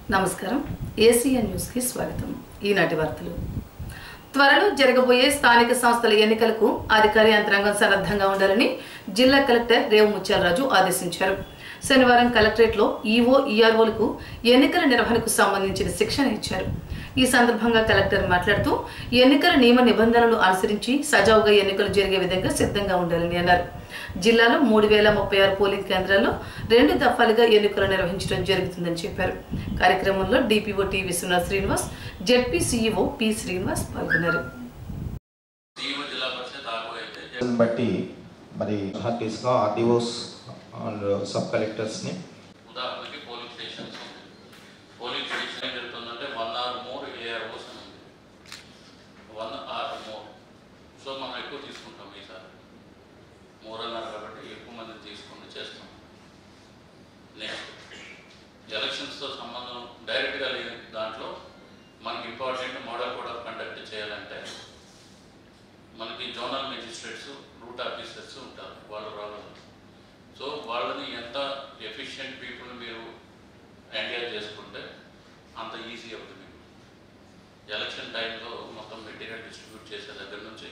నమస్కారం ఏసీఎన్ న్యూస్కి స్వాగతం ఈనాటి వార్తలు త్వరలో జరగబోయే స్థానిక సంస్థల ఎన్నికలకు అధికార యంత్రాంగం సన్నద్ధంగా ఉండాలని జిల్లా కలెక్టర్ రేవు ముత్యాలరాజు ఆదేశించారు శనివారం కలెక్టరేట్లో ఈవో ఈఆర్ఓలకు ఎన్నికల నిర్వహణకు సంబంధించిన శిక్షణ ఇచ్చారు ఈ సందర్భంగా కలెక్టర్ మాట్లాడుతూ ఎన్నికల నియమ నిబంధనలు అనుసరించి సజావుగా ఎన్నికలు జరిగే విధంగా సిద్ధంగా ఉండాలని అన్నారు జిల్లాలో మూడు వేల ముప్పై ఆరు పోలింగ్ కేంద్రాల్లో రెండు దఫాలుగా ఎన్నికలు నిర్వహించడం జరుగుతుందని చెప్పారు కార్యక్రమంలో DPO T Viswanath Srinivas ZP CEO P Srinivas పాల్గొన్నారు సీఈఓ జిల్లా పరిషత్ ఆర్ఓ అయితే దాన్ని బట్టి మరి హార్టీస్గా ఆర్డీఓస్ అండ్ సబ్ కలెక్టర్స్ని ఉదాహరణకి పోలింగ్ స్టేషన్స్ ఉంది పోలింగ్ స్టేషన్ ఏం జరుగుతుందంటే వన్ ఆర్ మోర్ ఏఆర్ఓస్ అని ఉంది వన్ ఆర్ మోర్ సో మనం ఎక్కువ తీసుకుంటాం ఈసారి మోర్ అన్నారు కాబట్టి ఎక్కువ మందిని తీసుకుని చేస్తాం నెక్స్ట్ ఎలక్షన్స్తో సంబంధం డైరెక్ట్గా లేని దాంట్లో మనకి important model code of conduct చేయాలంటే మనకి జోనల్ మెజిస్ట్రేట్స్ రూట్ ఆఫీసర్స్ ఉంటారు వాళ్ళు రావాలి సో వాళ్ళని ఎంత ఎఫిషియెంట్ పీపుల్ని మీరు ఎంగేజ్ చేసుకుంటే అంత ఈజీ అవుతుంది మీకు ఎలక్షన్ టైంలో మొత్తం మెటీరియల్ డిస్ట్రిబ్యూట్ చేసే దగ్గర నుంచి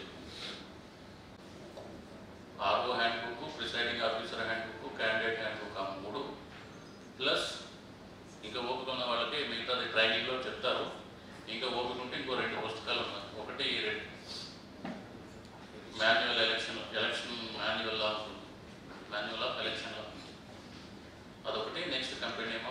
RO handbook presiding officer handbook candidate handbook ఆ మూడు ప్లస్ ఇంకా ఓపిక ఉన్న వాళ్ళకి మిగతాది ట్రైనింగ్లో చెప్తారు ఇంకా ఓపిక ఉంటే ఇంకో రెండు పుస్తకాలు ఉన్నాయి ఒకటి ఈ రెండు మాన్యువల్ ఎలక్షన్ ఎలక్షన్ మాన్యువల్ లా ఉంటుంది మాన్యువల్ ఆఫ్ ఎలక్షన్ లా అదొకటి నెక్స్ట్ కంపెనీ ఏమో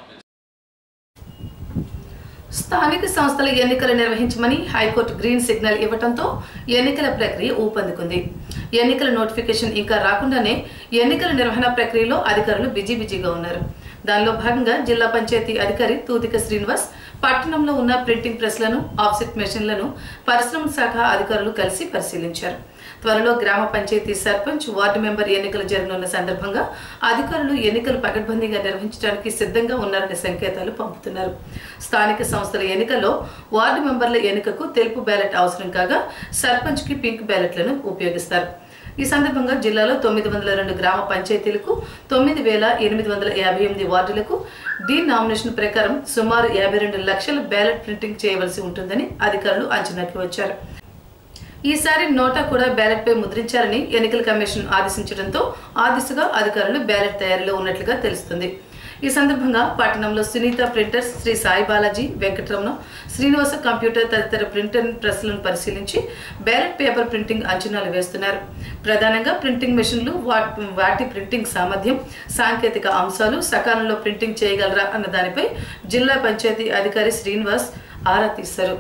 స్థానిక సంస్థల ఎన్నికలు నిర్వహించమని హైకోర్టు గ్రీన్ సిగ్నల్ ఇవ్వడంతో ఎన్నికల ప్రక్రియ ఊపందుకుంది ఎన్నికల నోటిఫికేషన్ ఇంకా రాకుండానే ఎన్నికల నిర్వహణ ప్రక్రియలో అధికారులు బిజీ బిజీగా ఉన్నారు దానిలో భాగంగా జిల్లా పంచాయతీ అధికారి తూతిక శ్రీనివాస్ పట్టణంలో ఉన్న ప్రింటింగ్ ప్రెస్లను ఆఫ్సెట్ మెషిన్లను పరిశ్రమల శాఖ అధికారులు కలిసి పరిశీలించారు త్వరలో గ్రామ పంచాయతీ సర్పంచ్ వార్డు మెంబర్ ఎన్నికలు జరగనున్న సందర్భంగా అధికారులు ఎన్నికలు పకడ్బందీగా నిర్వహించడానికి సిద్ధంగా ఉన్నారనే సంకేతాలు పంపుతున్నారు స్థానిక సంస్థల ఎన్నికల్లో వార్డు మెంబర్ల ఎన్నికకు తెలుపు బ్యాలెట్ అవసరం కాగా సర్పంచ్ కి పింక్ బ్యాలెట్లను ఉపయోగిస్తారు ఈ సందర్భంగా జిల్లాలో తొమ్మిది వందల రెండు గ్రామ పంచాయతీలకు తొమ్మిది వేల ఎనిమిది వందల యాభై ఎనిమిది వార్డులకు డీ నామినేషన్ ప్రకారం సుమారు యాభై రెండు లక్షల బ్యాలెట్ ప్రింటింగ్ చేయవలసి ఉంటుందని అధికారులు అంచనాకి వచ్చారు ఈసారి నోటా కూడా బ్యాలెట్ పై ముద్రించాలని ఎన్నికల కమిషన్ ఆదేశించడంతో ఆ దిశగా అధికారులు బ్యాలెట్ తయారీలో ఉన్నట్లుగా తెలుస్తుంది ఈ సందర్భంగా పట్టణంలో సునీత ప్రింటర్స్ శ్రీ సాయి బాలాజీ వెంకటరమణ శ్రీనివాస కంప్యూటర్ తదితర ప్రింటర్ ప్రెస్లను పరిశీలించి బ్యాలెట్ పేపర్ ప్రింటింగ్ అంచనాలు వేస్తున్నారు ప్రధానంగా ప్రింటింగ్ మెషిన్లు వాటి వాటి ప్రింటింగ్ సామర్థ్యం సాంకేతిక అంశాలు సకాలంలో ప్రింటింగ్ చేయగలరా అన్న దానిపై జిల్లా పంచాయతీ అధికారి శ్రీనివాస్ ఆరా తీశారు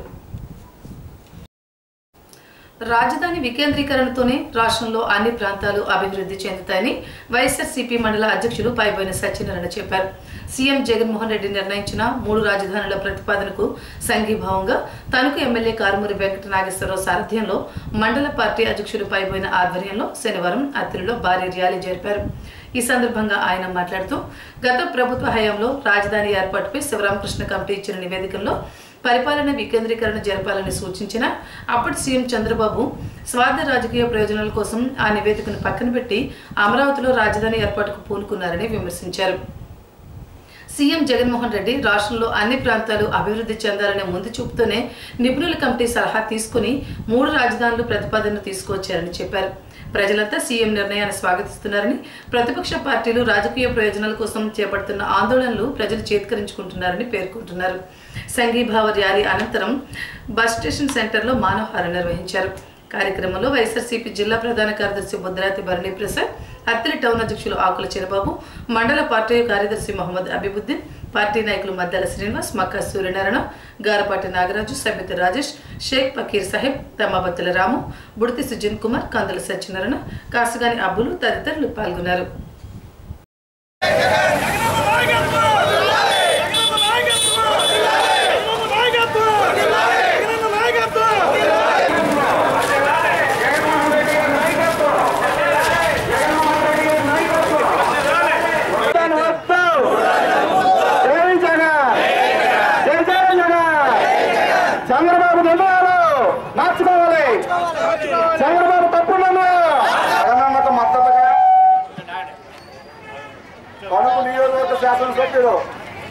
రాజధాని వికేంద్రీకరణతోనే రాష్ట్రంలో అన్ని ప్రాంతాలు అభివృద్ధి చెందుతాయని వైఎస్ఆర్సీపీ మండల అధ్యక్షులు పైబోయిన సత్యనారాయణ చెప్పారు సీఎం జగన్మోహన్ రెడ్డి నిర్ణయించిన మూడు రాజధానుల ప్రతిపాదనకు సంఘీభావంగా తణుకు ఎమ్మెల్యే కారుమూరి వెంకట నాగేశ్వరరావు సారథ్యంలో మండల పార్టీ అధ్యక్షులు పైబోయిన ఆధ్వర్యంలో శనివారం అత్తిలిలో భారీ ర్యాలీ జరిపారు ఈ సందర్భంగా ఆయన మాట్లాడుతూ గత ప్రభుత్వ హయాంలో రాజధాని ఏర్పాటుపై శివరామకృష్ణ కమిటీ ఇచ్చిన నివేదికల్లో పరిపాలన వికేంద్రీకరణ జరపాలని సూచించిన అప్పటి సీఎం చంద్రబాబు స్వార్థ రాజకీయ ప్రయోజనాల కోసం ఆ నివేదికను పక్కన పెట్టి అమరావతిలో రాజధాని ఏర్పాటుకు పూనుకున్నారని విమర్శించారు సీఎం జగన్మోహన్ రెడ్డి రాష్ట్రంలో అన్ని ప్రాంతాలు అభివృద్ధి చెందాలనే ముందు చూపుతోనే నిపుణుల కమిటీ సలహా తీసుకుని మూడు రాజధానులు ప్రతిపాదనలు తీసుకువచ్చారని చెప్పారు ప్రజలంతా సీఎం నిర్ణయాన్ని స్వాగతిస్తున్నారని ప్రతిపక్ష పార్టీలు రాజకీయ ప్రయోజనాల కోసం చేపడుతున్న ఆందోళనలు ప్రజలు చేత్కరించుకుంటున్నారని పేర్కొంటున్నారు సంఘీభావ ర్యాలీ అనంతరం బస్ స్టేషన్ సెంటర్లో మానవహారం నిర్వహించారు కార్యక్రమంలో వైఎస్ఆర్సీపీ జిల్లా ప్రధాన కార్యదర్శి బుద్రాతి భరణి ప్రసాద్ అత్తిలి టౌన్ అధ్యక్షులు ఆకుల చిరబాబు మండల పార్టీ కార్యదర్శి మొహమ్మద్ అబీబుద్దీన్ పార్టీ నాయకులు మద్దాల శ్రీనివాస్ మక్కా సూర్యనారాయణ గారపాటి నాగరాజు సబిత రాజేష్ షేక్ ఫకీర్ సాహెబ్ తమ్మబత్తుల రాము బుడితి సుజిన్ కుమార్ కందుల సత్యనారాయణ కాసుగాని అబ్బులు తదితరులు పాల్గొన్నారు చంద్రబాబు నిర్ణయాలు మార్చుకోవాలి చంద్రబాబు తప్పుడు జగనన్నకు మద్దతుగా కడుపు నియోజకవర్గ శాసనసభ్యుడు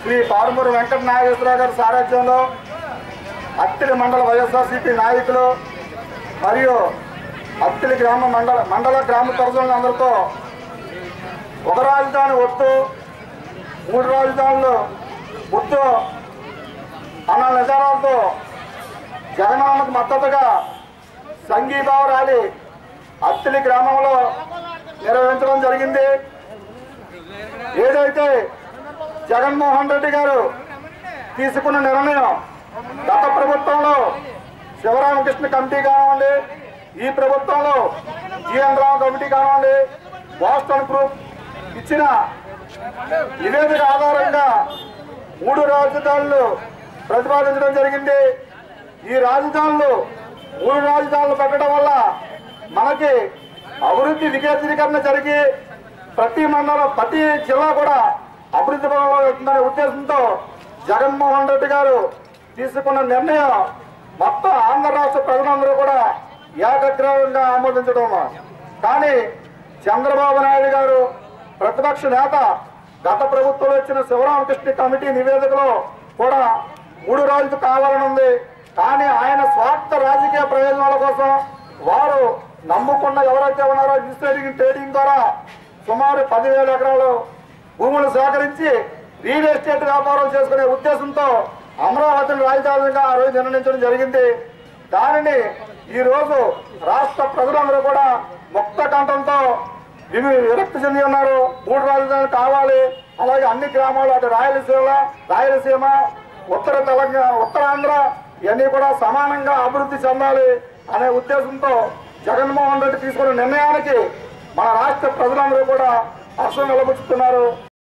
శ్రీ పారుమూరు వెంకట నాగేశ్వరరావు గారి సారథ్యంలో అత్తిలి మండల వైఎస్ఆర్సీపీ నాయకులు మరియు అత్తిలి గ్రామ మండల మండల గ్రామ ప్రజలందరితో ఒక రాజధాని ఒత్తు మూడు రాజధానులు ఒత్తు అన్న నిజానాలతో జగనన్నకు మద్దతుగా సంఘీభావ ర్యాలీ అత్తిలి గ్రామంలో నిర్వహించడం జరిగింది ఏదైతే జగన్మోహన్ రెడ్డి గారు తీసుకున్న నిర్ణయం గత ప్రభుత్వంలో శివరామకృష్ణ కమిటీ కానివ్వండి ఈ ప్రభుత్వంలో జిఎన్ రావు కమిటీ కానివ్వండి బోస్టన్ గ్రూప్ ఇచ్చిన నివేదిక ఆధారంగా మూడు రాజధానులు ప్రతిపాదించడం జరిగింది ఈ రాజధానులు మూడు రాజధానులు పెట్టడం వల్ల మనకి అభివృద్ధి వికేంద్రీకరణ జరిగి ప్రతి మండలం ప్రతి జిల్లా కూడా అభివృద్ధి పరంలో వెళ్తుందనే ఉద్దేశంతో జగన్మోహన్ రెడ్డి గారు తీసుకున్న నిర్ణయం మొత్తం ఆంధ్ర రాష్ట్ర ప్రజలందరూ కూడా ఏకగ్రీవంగా ఆమోదించడం కానీ చంద్రబాబు నాయుడు గారు ప్రతిపక్ష నేత గత ప్రభుత్వంలో ఇచ్చిన శివరామకృష్ణ కమిటీ నివేదికలో కూడా మూడు రోజులు కావాలని ఉంది కానీ ఆయన స్వార్థ రాజకీయ ప్రయోజనాల కోసం వారు నమ్ముకున్న ఎవరైతే ఉన్నారో ఇన్స్టేటింగ్ ట్రేడింగ్ ద్వారా సుమారు పదివేల ఎకరాలు భూములు సేకరించి రియల్ ఎస్టేట్ వ్యాపారం చేసుకునే ఉద్దేశంతో అమరావతిని రాజధానిగా ఆ రోజు నిర్ణయించడం జరిగింది దానిని ఈ రోజు రాష్ట్ర ప్రజలందరూ కూడా ముక్త కంఠంతో ఇవి విరక్తి చెంది ఉన్నారు మూడు రాజధానులు కావాలి అలాగే అన్ని గ్రామాలు అటు రాయలసీమ రాయలసీమ ఉత్తర తెలంగాణ ఉత్తరాంధ్ర ఇవన్నీ కూడా సమానంగా అభివృద్ధి చెందాలి అనే ఉద్దేశంతో జగన్మోహన్ రెడ్డి తీసుకున్న నిర్ణయానికి మన రాష్ట్ర ప్రజలందరూ కూడా హర్షం నిలబుచ్చుతున్నారు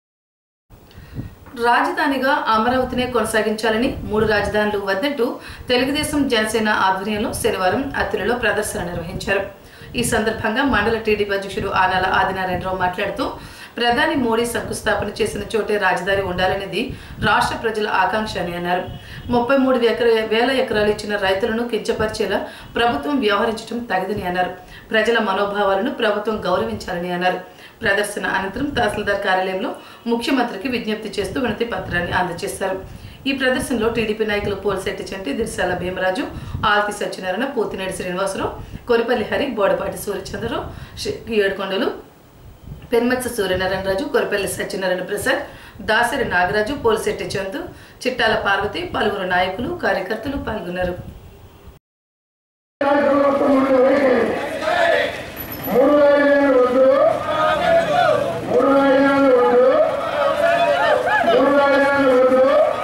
రాజధానిగా అమరావతినే కొనసాగించాలని మూడు రాజధానులు వద్దంటూ తెలుగుదేశం జనసేన ఆధ్వర్యంలో శనివారం అత్తిలిలో ప్రదర్శన నిర్వహించారు ఈ సందర్భంగా మండల టీడీపీ అధ్యక్షుడు ఆనాల ఆదినారాయణరావు మాట్లాడుతూ ప్రధాని మోడీ శంకుస్థాపన చేసిన చోటే రాజధాని ఉండాలనేది రాష్ట్ర ప్రజల ఆకాంక్ష అని అన్నారు ముప్పై మూడు ఎకర వేల ఎకరాలు ఇచ్చిన రైతులను కించపరిచేలా ప్రభుత్వం వ్యవహరించడం తగదని అన్నారు ప్రజల మనోభావాలను ప్రభుత్వం గౌరవించాలని అన్నారు ప్రదర్శన అనంతరం తహసీల్దార్ కార్యాలయంలో ముఖ్యమంత్రికి విజ్ఞప్తి చేస్తూ వినతి పత్రాన్ని అందజేశారు ఈ ప్రదర్శనలో టీడీపీ నాయకులు పోలిశెట్టి చంటి దిర్శాల భీమరాజు ఆల్తి సత్యనారాయణ పోతినేడి శ్రీనివాసరావు కొరిపల్లి హరి బోడపాటి సూర్యచంద్రరావు శ్రీ ఏడుకొండలు పెన్మత్స సూర్యనారాయణరాజు కొరపల్లి సత్యనారాయణ ప్రసాద్ దాసరి నాగరాజు పోలిశెట్టి చందు చిట్టాల పార్వతి పలువురు నాయకులు కార్యకర్తలు పాల్గొన్నారు మూడు రాజధానులు వద్దు మూడు రాజధానులు వద్దు మూడు రాజధానులు వద్దు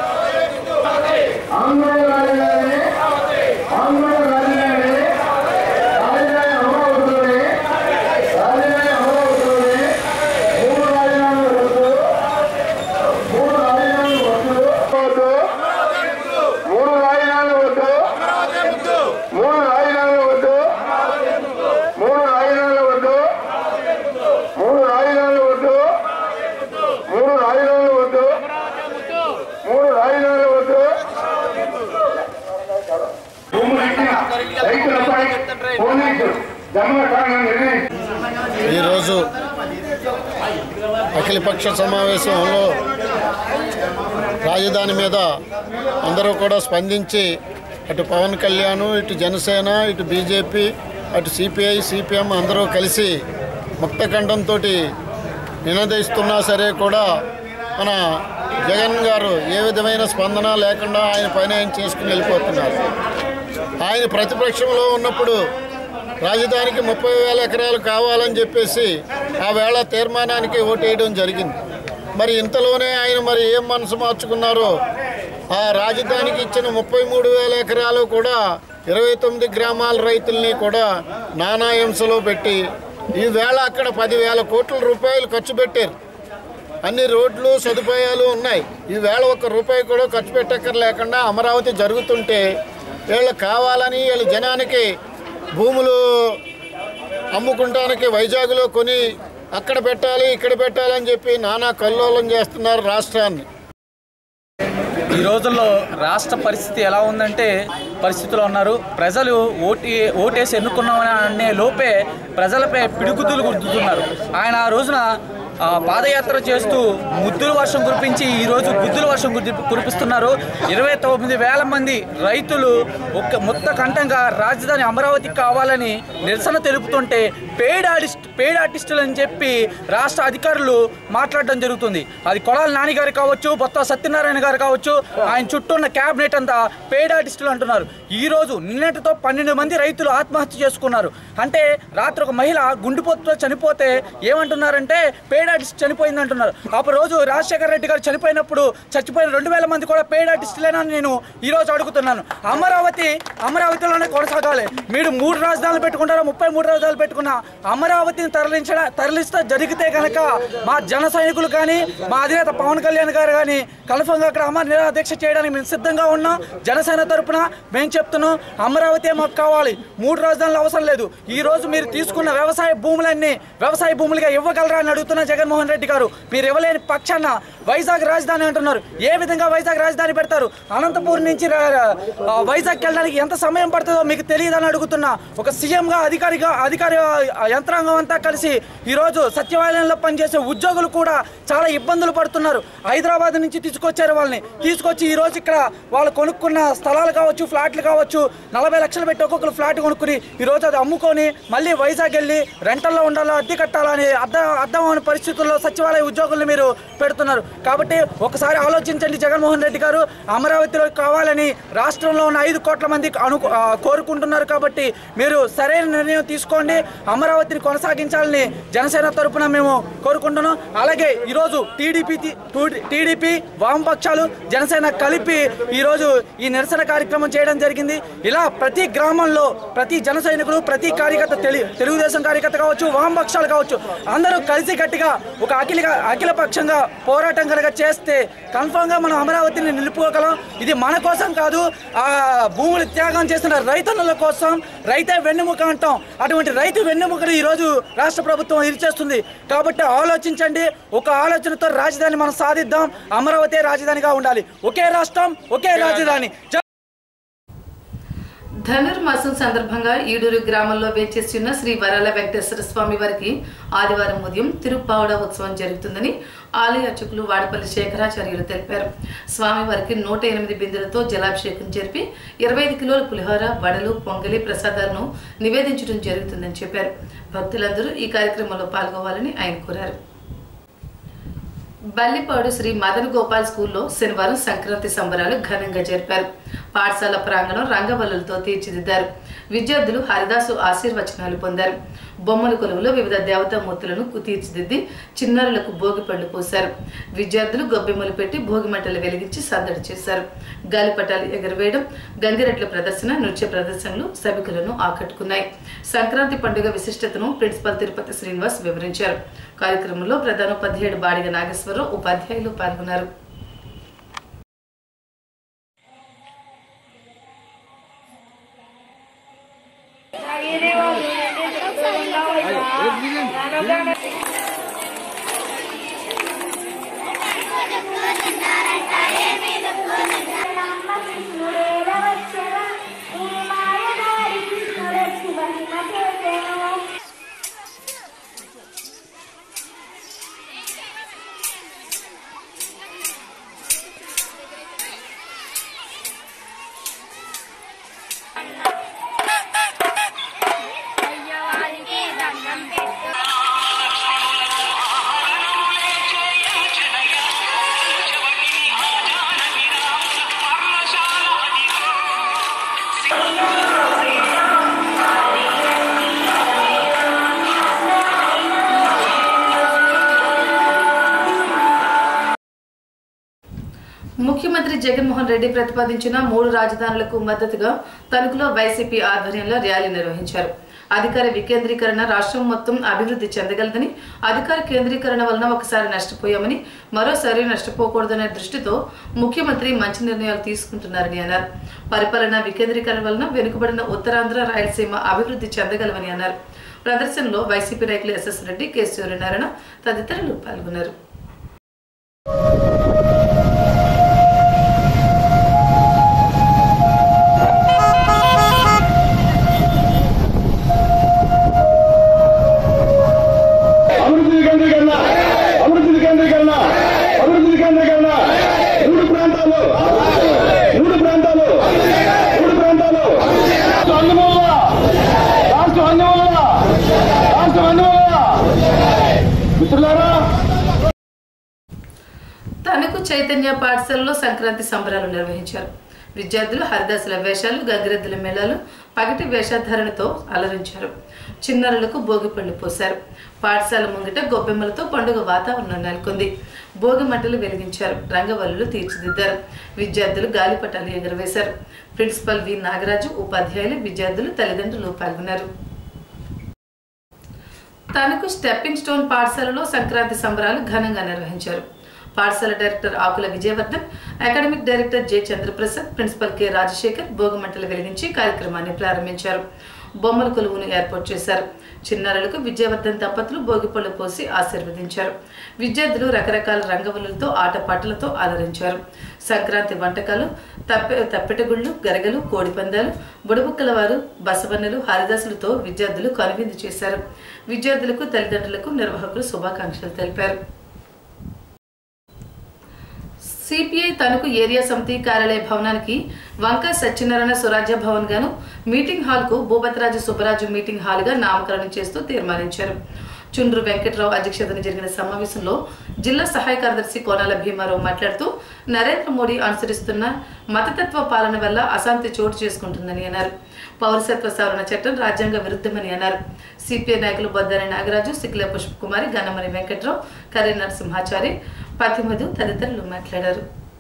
ఆంధ్ర రాజధాని ఆంధ్ర రాజధాని రాజధాని అమరావతిలోనే రాజధాని అమరావతిలోనే మూడు రాజధానులు వద్దు మూడు రాజధానులు వద్దు వద్దు మూడు రాజధానులు వద్దు మూడు రాజధానులు వద్దు మూడు రాజధానులు వద్దు మూడు రాజధానులు వద్దు మూడు రాజధానులు వద్దు మూడు రాజధానులు వద్దు భూములెక్కిన రైతులపై పోలీసు దమనకాండ నిర్ణయించారు ఈరోజు అఖిలపక్ష సమావేశంలో రాజధాని మీద అందరూ కూడా స్పందించి అటు పవన్ కళ్యాణ్ ఇటు జనసేన ఇటు బీజేపీ అటు సిపిఐ సిపిఎం అందరూ కలిసి ముక్తకంఠంతో నినదిస్తున్నా సరే కూడా మన జగన్ గారు ఏ విధమైన స్పందన లేకుండా ఆయన పని ఆయన చేసుకుని వెళ్ళిపోతున్నారు ఆయన ప్రతిపక్షంలో ఉన్నప్పుడు రాజధానికి ముప్పై వేల ఎకరాలు కావాలని చెప్పేసి ఆ వేళ తీర్మానానికి ఓటేయడం జరిగింది మరి ఇంతలోనే ఆయన మరి ఏం మనసు మార్చుకున్నారో ఆ రాజధానికి ఇచ్చిన ముప్పై మూడు వేల ఎకరాలు కూడా ఇరవై తొమ్మిది గ్రామాల రైతుల్ని కూడా నానా హింసలో పెట్టి ఈ వేళ అక్కడ పదివేల కోట్ల రూపాయలు ఖర్చు పెట్టారు అన్ని రోడ్లు సదుపాయాలు ఉన్నాయి ఈవేళ ఒక్క రూపాయి కూడా ఖర్చు పెట్టక్కర్ లేకుండా అమరావతి జరుగుతుంటే వీళ్ళు కావాలని వీళ్ళు జనానికి భూములు అమ్ముకుంటానికి వైజాగ్లో కొని అక్కడ పెట్టాలి ఇక్కడ పెట్టాలని చెప్పి నానా కల్లోలం చేస్తున్నారు రాష్ట్రాన్ని ఈ రోజుల్లో రాష్ట్ర పరిస్థితి ఎలా ఉందంటే పరిస్థితిలో ఉన్నారు ప్రజలు ఓటి ఓటేసి ఎన్నుకున్నామని అనే లోపే ప్రజలపై పిడుగుతులు గుర్తుతున్నారు ఆయన ఆ రోజున ఆ, పాదయాత్ర చేస్తూ ముద్దుల వర్షం కురిపించి ఈరోజు బుద్ధుల వర్షం కురి- కురిపిస్తున్నారు ఇరవై తొమ్మిది వేల మంది రైతులు ఒక్క మొత్త కంఠంగా రాజధాని అమరావతికి కావాలని నిరసన తెలుపుతుంటే పెయిడ్ ఆర్టిస్ట్ పెయిడ్ ఆర్టిస్టులు అని చెప్పి రాష్ట్ర అధికారులు మాట్లాడడం జరుగుతుంది అది కొడాల నాని గారు కావచ్చు బొత్త సత్యనారాయణ గారు కావచ్చు ఆయన చుట్టూ ఉన్న క్యాబినెట్ అంతా పెయిడ్ ఆర్టిస్టులు అంటున్నారు ఈ రోజు నిన్నటితో పన్నెండు మంది రైతులు ఆత్మహత్య చేసుకున్నారు అంటే రాత్రి ఒక మహిళ గుండెపోతుతో చనిపోతే ఏమంటున్నారంటే పెయిడ్ ఆర్టిస్ట్ చనిపోయింది అంటున్నారు అప్పుడు రోజు రాజశేఖర రెడ్డి గారు చనిపోయినప్పుడు చచ్చిపోయిన రెండు వేల మంది కూడా పెయిడ్ ఆర్టిస్టులేనా అని నేను ఈ రోజు అడుగుతున్నాను అమరావతి అమరావతిలోనే కొనసాగాలి మీరు మూడు రాజధానులు పెట్టుకుంటారా ముప్పై మూడు రాజధానులు పెట్టుకున్నా అమరావతిని తరలించడం తరలిస్తే జరిగితే కనుక మా జన సైనికులు కానీ మా అధినేత పవన్ కళ్యాణ్ గారు కానీ కన్ఫర్మ్గా అక్కడ అమర నిరాదీక్ష చేయడానికి మేము సిద్ధంగా ఉన్నాం జనసేన తరపున మేము చెప్తున్నాం అమరావతి మాకు కావాలి మూడు రాజధానులు అవసరం లేదు ఈ రోజు మీరు తీసుకున్న వ్యవసాయ భూములన్నీ వ్యవసాయ భూములుగా ఇవ్వగలరా అని అడుగుతున్న జగన్మోహన్ రెడ్డి గారు మీరు ఇవ్వలేని పక్షాన వైజాగ్ రాజధాని అంటున్నారు ఏ విధంగా వైజాగ్ రాజధాని పెడతారు అనంతపూర్ నుంచి రా- ఆ, వైజాగ్కి వెళ్ళడానికి ఎంత సమయం పడుతుందో మీకు తెలియదని అడుగుతున్నా ఒక సీఎంగా అధికారిగా అధికారి ఆ, యంత్రాంగం అంతా కలిసి ఈరోజు సచివాలయంలో పనిచేసే ఉద్యోగులు కూడా చాలా ఇబ్బందులు పడుతున్నారు హైదరాబాద్ నుంచి తీసుకొచ్చారు వాళ్ళని తీసుకొచ్చి ఈ రోజు ఇక్కడ వాళ్ళు కొనుక్కున్న స్థలాలు కావచ్చు ఫ్లాట్లు కావచ్చు నలభై లక్షలు పెట్టి ఒక్కొక్కరు ఫ్లాట్ కొనుక్కుని ఈ రోజు అది అమ్ముకొని మళ్ళీ వైజాగ్ వెళ్ళి రెంటల్లో ఉండాలా అద్దె కట్టాలని అర్థం అర్థమైన పరిస్థితుల్లో సచివాలయ ఉద్యోగుల్ని మీరు పెడుతున్నారు కాబట్టి ఒకసారి ఆలోచించండి జగన్మోహన్ రెడ్డి గారు అమరావతిలో కావాలని రాష్ట్రంలో ఉన్న ఐదు కోట్ల మంది అను ఆ, కోరుకుంటున్నారు కాబట్టి మీరు సరైన నిర్ణయం తీసుకోండి అమరావతిని కొనసాగించాలని జనసేన తరపున మేము కోరుకుంటున్నాం అలాగే ఈరోజు టీడీపీ టీడీపీ వామపక్షాలు జనసేన కలిపి ఈరోజు ఈ నిరసన కార్యక్రమం చేయడం జరిగింది ఇలా ప్రతి గ్రామంలో ప్రతి జన సైనికులు ప్రతి కార్యకర్త తెలి తెలుగుదేశం కార్యకర్త కావచ్చు వామపక్షాలు కావచ్చు అందరూ కలిసి గట్టిగా ఒక అఖిల అఖిల పక్షంగా పోరాటం కనుక చేస్తే కన్ఫామ్గా మనం అమరావతిని నిలుపుకోగలం ఇది మన కోసం కాదు ఆ భూములు త్యాగం చేసిన రైతన్నుల కోసం రైతే వెన్నెముక అంటాం అటువంటి రైతు వెన్నెముకను ఈరోజు రాష్ట్ర ప్రభుత్వం ఇరిచేస్తుంది కాబట్టి ఆలోచించండి ఒక ఆలోచనతో రాజధాని మనం సాధిద్దాం అమరావతి రాజధానిగా ఉండాలి ఒకే రాష్ట్రం ఒకే రాజధాని జై ధనుర్మాసం సందర్భంగా ఈడూరు గ్రామంలో వేచేసి ఉన్న శ్రీ వరాల వెంకటేశ్వర స్వామి వారికి ఆదివారం ఉదయం తిరుప్పావడ ఉత్సవం జరుగుతుందని ఆలయ అర్చకులు వాడపల్లి శేఖరాచార్యులు తెలిపారు స్వామివారికి నూట ఎనిమిది బిందెలతో జలాభిషేకం జరిపి ఇరవై ఐదు కిలోల పులిహోర వడలు పొంగలి ప్రసాదాలను నివేదించడం జరుగుతుందని చెప్పారు భక్తులందరూ ఈ కార్యక్రమంలో పాల్గొవాలని ఆయన కోరారు బల్లిపాడు శ్రీ మదన్ గోపాల్ స్కూల్లో శనివారం సంక్రాంతి సంబరాలు ఘనంగా జరిపారు పాఠశాల ప్రాంగణం రంగవల్లులతో తీర్చిదిద్దారు విద్యార్థులు హరిదాసు ఆశీర్వచనాలు పొందారు బొమ్మల కొలువులో వివిధ దేవతామూర్తులను తీర్చిదిద్ది చిన్నారులకు భోగి పళ్ళు పోశారు విద్యార్థులు గొబ్బెమ్మలు పెట్టి భోగి మంటలు వెలిగించి సందడి చేశారు గాలిపటాలు ఎగరవేయడం గంగిరెట్ల ప్రదర్శన నృత్య ప్రదర్శనలు సభికులను ఆకట్టుకున్నాయి సంక్రాంతి పండుగ విశిష్టతను ప్రిన్సిపల్ తిరుపతి శ్రీనివాస్ వివరించారు కార్యక్రమంలో ప్రధానోపాధ్యాయుడు బాడిగ నాగేశ్వరరావు ఉపాధ్యాయులు పాల్గొన్నారు ముఖ్యమంత్రి జగన్మోహన్ రెడ్డి ప్రతిపాదించిన మూడు రాజధానులకు మద్దతుగా తణుకులో వైసీపీ ఆధ్వర్యంలో ర్యాలీ నిర్వహించారు అధికార వికేంద్రీకరణ రాష్ట్రం మొత్తం అభివృద్ధి చెందగలదని అధికార కేంద్రీకరణ వలన ఒకసారి నష్టపోయామని మరోసారి నష్టపోకూడదనే దృష్టితో ముఖ్యమంత్రి మంచి నిర్ణయాలు తీసుకుంటున్నారని అన్నారు పరిపాలన వికేంద్రీకరణ వలన వెనుకబడిన ఉత్తరాంధ్ర రాయలసీమ అభివృద్ధి చెందగలవని అన్నారు ప్రదర్శనలో వైసీపీ నాయకులు ఎస్ఎస్ రెడ్డి కె సూర్యనారాయణ తదితరులు పాల్గొన్నారు అభివృద్ధి వికేంద్రీకరణ చైతన్య పాఠశాలలో సంక్రాంతి సంబరాలు నిర్వహించారు విద్యార్థులు హరిదాసుల వేషాలు గంగిరెద్దుల మేళాలు పగటి వేషధారణతో అలరించారు చిన్నారులకు భోగి పళ్ళు పోశారు పాఠశాల ముంగిట గొబ్బెమ్మలతో పండుగ వాతావరణం నెలకొంది భోగి మంటలు వెలిగించారు రంగవల్లులు తీర్చిదిద్దారు విద్యార్థులు గాలిపటాలు ఎగురవేశారు ప్రిన్సిపల్ వి నాగరాజు ఉపాధ్యాయులు విద్యార్థులు తల్లిదండ్రులు పాల్గొన్నారు తనకు స్టెప్పింగ్ స్టోన్ పాఠశాలలో సంక్రాంతి సంబరాలు ఘనంగా నిర్వహించారు పాఠశాల director Akula Vijayavardhan academic director J Chandraprasad principal K Rajasekhar భోగమంటలు వెలిగించి కార్యక్రమాన్ని ప్రారంభించారు బొమ్మల కొలువును ఏర్పాటు చేశారు చిన్నారులకు విజయవర్ధన్ దంపతులు భోగిపళ్ళు పోసి ఆశీర్వదించారు విద్యార్థులు రకరకాల రంగవల్లులతో ఆటపాటలతో అలరించారు సంక్రాంతి వంటకాలు తప్పె తప్పెటగుళ్ళు గరగలు కోడిపందాలు బుడబుక్కల వారు బసవన్నలు హరిదాసులతో విద్యార్థులు కనువిందు చేశారు విద్యార్థులకు తల్లిదండ్రులకు నిర్వాహకులు శుభాకాంక్షలు తెలిపారు సిపిఐ తణుకు ఏరియా సమితి కార్యాలయ భవనానికి వంక సత్యనారాయణ స్వరాజ్య భవన్ గాను మీటింగ్ హాల్ కు భూపతిరాజు సుబ్బరాజు మీటింగ్ హాల్ గా నామకరణం చేస్తూ తీర్మానించారు చుండ్రు వెంకట్రావు అధ్యక్షతన జరిగిన సమావేశంలో జిల్లా సహాయ కార్యదర్శి కోనాల భీమారావు మాట్లాడుతూ నరేంద్ర మోడీ అనుసరిస్తున్న మతతత్వ పాలన వల్ల అశాంతి చోటు చేసుకుంటుందని అన్నారు పౌరసత్వ సవరణ చట్టం రాజ్యాంగ విరుద్ధమని అన్నారు సిపిఐ నాయకులు బొద్దారి నాగరాజు సిక్ల పుష్పకుమారి గన్నమని వెంకట్రావు కర్రీ నరసింహాచారి పతిమధు తదితరులు మాట్లాడారు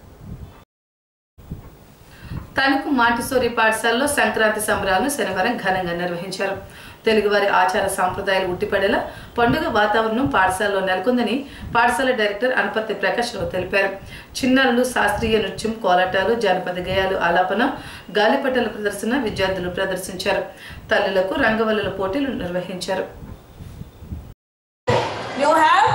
తణుకు మాంటిసోరి పాఠశాలలో సంక్రాంతి సంబరాలను శనివారం ఘనంగా నిర్వహించారు తెలుగువారి ఆచార సాంప్రదాయాలు ఉట్టిపడేలా పండుగ వాతావరణం పాఠశాలలో నెలకొందని పాఠశాల డైరెక్టర్ అనపర్తి ప్రకాష్ రావు తెలిపారు చిన్నారులు శాస్త్రీయ నృత్యం కోలాటాలు జానపద గేయాలు ఆలాపన గాలిపటాల ప్రదర్శన విద్యార్థులు ప్రదర్శించారు తల్లులకు రంగవల్లుల పోటీలు నిర్వహించారు You have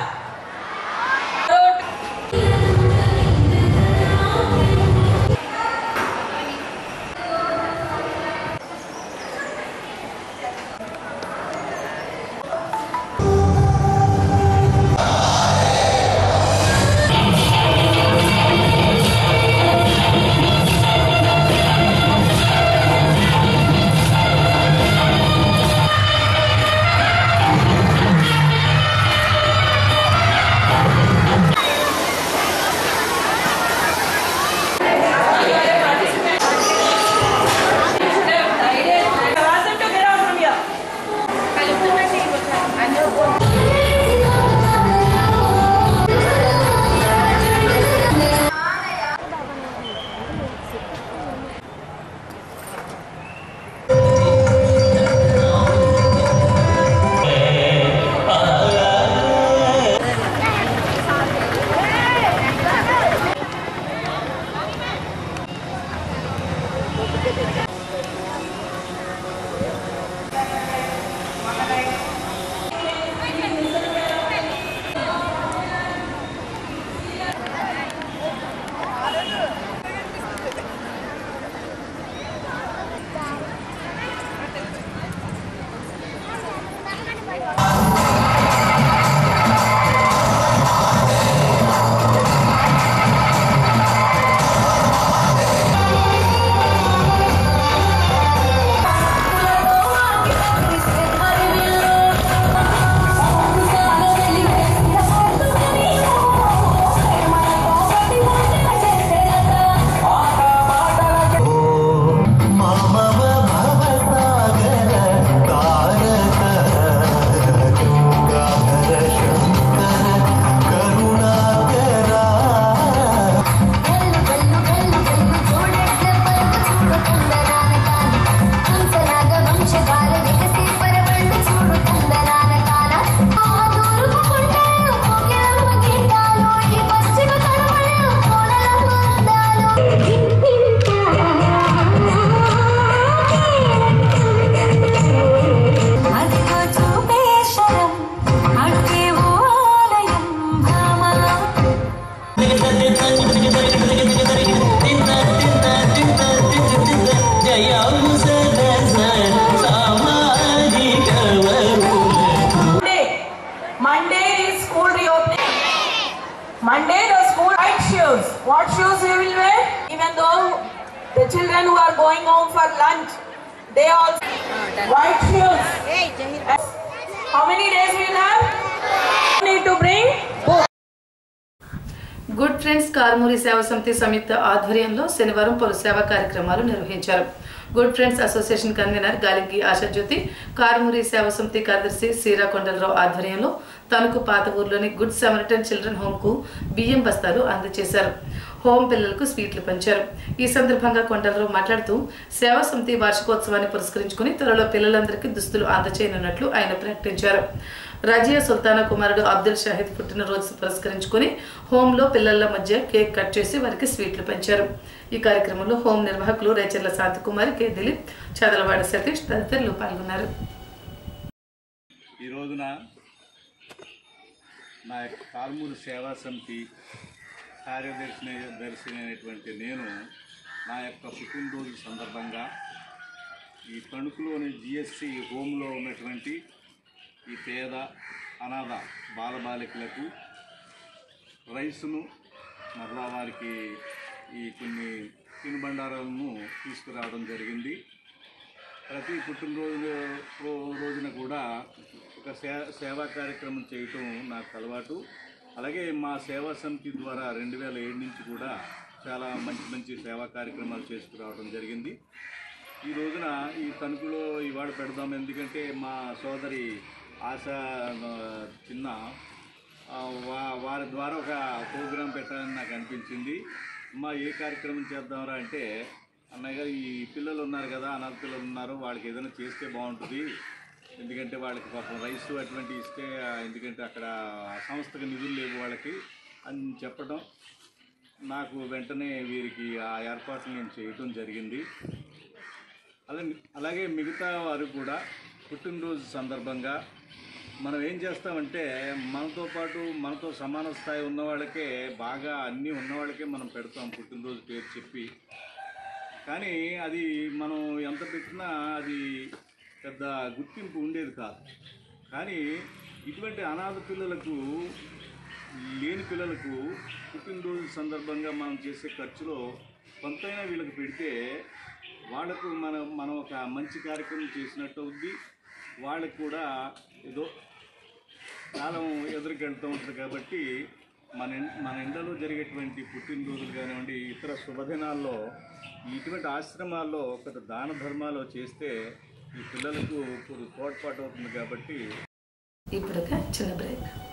ask them to get out from here. అదిగో చూపేశ్వరం అడుగే ఓలయం భామా Monday. Monday is school reopening. Monday the school white shoes. What shoes you will wear? Even though the children who are going home for lunch, they also white shoes. How many days we will have? Need to bring book. Good friends Karumuri Seva Samithi సంయుక్త ఆధ్వర్యంలో శనివారం పలు సేవా కార్యక్రమాలు నిర్వహించారు good friends association convener Galingi Ashajyothi Karumuri Seva సమితి కార్యదర్శి సీరా కొండలరావు ఆధ్వర్యంలో తణుకు పాత ఊర్లోని గుడ్ సమరిటన్ చిల్డ్రన్ హోమ్ కు బియ్యం బస్తాలు అందజేశారు హోం పిల్లలకు స్వీట్లు పంచారు ఈ సందర్భంగా కొండలరావు మాట్లాడుతూ సేవా సమితి వార్షికోత్సవాన్ని పురస్కరించుకుని త్వరలో పిల్లలందరికీ దుస్తులు అందజేయనున్నట్లు ఆయన ప్రకటించారు రజియా సుల్తానా కుమారుడు అబ్దుల్ షాహిద్ పుట్టినరోజు పురస్కరించుకుని హోంలో పిల్లల మధ్య కేక్ కట్ చేసి వారికి స్వీట్లు పంచారు ఈ కార్యక్రమంలో హోం నిర్వాహకులు రేచర్ల శాంతికుమారి కె దిలీప్ చదలవాడ సతీష్ తదితరులు పాల్గొన్నారు ఈ రోజున నా యొక్క కాల్మూరు సేవా సమితి కార్యదర్శి దర్శి అయినటువంటి నేను నా యొక్క పుట్టినరోజు సందర్భంగా ఈ తణుకులోని జిఎస్సి హోమ్లో ఉన్నటువంటి ఈ పేద అనాథ బాలబాలికలకు రైసును మరలా వారికి ఈ కొన్ని తినుబండారాలను తీసుకురావడం జరిగింది ప్రతి పుట్టినరోజు రో- రోజున కూడా ఒక సే సేవా కార్యక్రమం చేయటం నాకు అలవాటు అలాగే మా సేవా సమితి ద్వారా రెండు వేల ఏడు నుంచి కూడా చాలా మంచి మంచి సేవా కార్యక్రమాలు చేసుకురావడం జరిగింది ఈ రోజున ఈ తణుకులో ఇవాళ పెడదాం ఎందుకంటే మా సోదరి ఆశ ఆ, చిన్న ఆ, వా వారి ద్వారా ఒక ప్రోగ్రాం పెట్టాలని నాకు అనిపించింది అమ్మా ఏ కార్యక్రమం చేద్దాంరా అంటే అన్నయ్య గారు ఈ పిల్లలు ఉన్నారు కదా అనాథ పిల్లలు ఉన్నారు వాళ్ళకి ఏదైనా చేస్తే బాగుంటుంది ఎందుకంటే వాళ్ళకి పాపం రైస్ అటువంటి ఇస్తే ఆ, ఎందుకంటే అక్కడ ఆ సంస్థకు నిధులు లేవు వాళ్ళకి అని చెప్పడం నాకు వెంటనే వీరికి ఆ ఏర్పాట్లు నేను చేయటం జరిగింది అలాగే అలాగే మిగతా వారు కూడా పుట్టినరోజు సందర్భంగా మనం ఏం చేస్తామంటే మనతో పాటు మనతో సమాన స్థాయి ఉన్న వాళ్ళకే బాగా అన్నీ ఉన్న వాళ్ళకే మనం పెడతాం పుట్టినరోజు పేరు చెప్పి కానీ అది మనం ఎంత పెట్టినా అది పెద్ద గుర్తింపు ఉండేది కాదు కానీ ఇటువంటి అనాథ పిల్లలకు లేని పిల్లలకు పుట్టినరోజు సందర్భంగా మనం చేసే ఖర్చులో కొంతైనా వీళ్ళకి పెడితే వాళ్ళకు మనం మనం ఒక మంచి కార్యక్రమం చేసినట్టు అవుద్ది వాళ్ళకు కూడా ఏదో కాలం ఎదురుకెళ్తూ ఉంటుంది కాబట్టి మన ఇన్- మన ఇండ్లలో జరిగేటువంటి పుట్టినరోజులు కానివ్వండి ఇతర శుభదినాల్లో ఇటువంటి ఆశ్రమాల్లో ఒక దాన ధర్మాలు చేస్తే ఈ పిల్లలకు తోడ్పాటు అవుతుంది కాబట్టి ఇప్పుడు ఒక చిన్న బ్రేక్